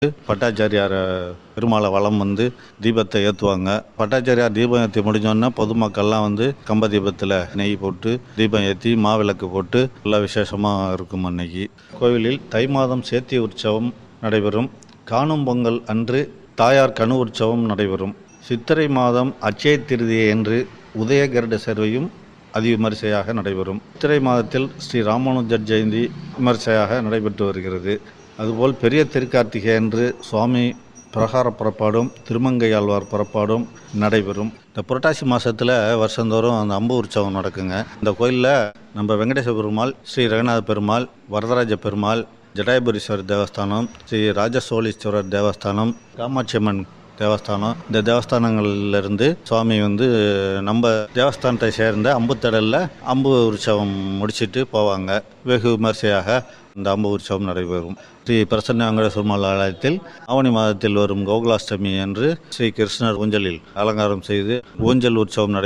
பட்டாச்சாரியார் பெருமாளை வலம் வந்து தீபத்தை ஏற்றுவாங்க பட்டாச்சாரியார் தீபம் ஏற்றி முடிஞ்சோடனே பொதுமக்கள்லாம் வந்து கம்ப தீபத்தில் நெய் போட்டு தீபம் ஏற்றி மாவிளக்கு போட்டு நல்லா விசேஷமாக இருக்கும் அன்னைக்கு கோவிலில் தை மாதம் சேத்தி உற்சவம் நடைபெறும் காணும் பொங்கல் அன்று தாயார் கனு உற்சவம் நடைபெறும் சித்திரை மாதம் அட்சய திருதியை என்று உதய கருட சேர்வையும் அதிவிமரிசையாக நடைபெறும் சித்திரை மாதத்தில் ஸ்ரீ ராமானுஜர் ஜெயந்தி விமரிசையாக நடைபெற்று வருகிறது அதுபோல் பெரிய திருக்கார்த்திகை அன்று சுவாமி பிரகார புறப்பாடும் திருமங்கையாழ்வார் புறப்பாடும் நடைபெறும் இந்த புரட்டாசி மாதத்தில் வருஷந்தோறும் அந்த அம்பு உற்சவம் நடக்குங்க இந்த கோயிலில் நம்ம வெங்கடேச பெருமாள் ஸ்ரீ ரங்கநாத பெருமாள் வரதராஜ பெருமாள் ஜடாயபுரீஸ்வரர் தேவஸ்தானம் ஸ்ரீ ராஜசோழீஸ்வரர் தேவஸ்தானம் காமாட்சி அம்மன் தேவஸ்தானம் இந்த தேவஸ்தானங்கள்லேருந்து சுவாமி வந்து நம்ம தேவஸ்தானத்தை சேர்ந்த அம்புத்தடலில் அம்பு உற்சவம் முடிச்சிட்டு போவாங்க வெகு விமர்சையாக இந்த அம்பு உற்சவம் நடைபெறும் ஸ்ரீ பிரசன்ன வெங்கடேஸ்வரமால் ஆலயத்தில் ஆவணி மாதத்தில் வரும் கோகுலாஷ்டமி அன்று ஸ்ரீ கிருஷ்ணர் ஊஞ்சலில் அலங்காரம் செய்து ஊஞ்சல் உற்சவம் நடை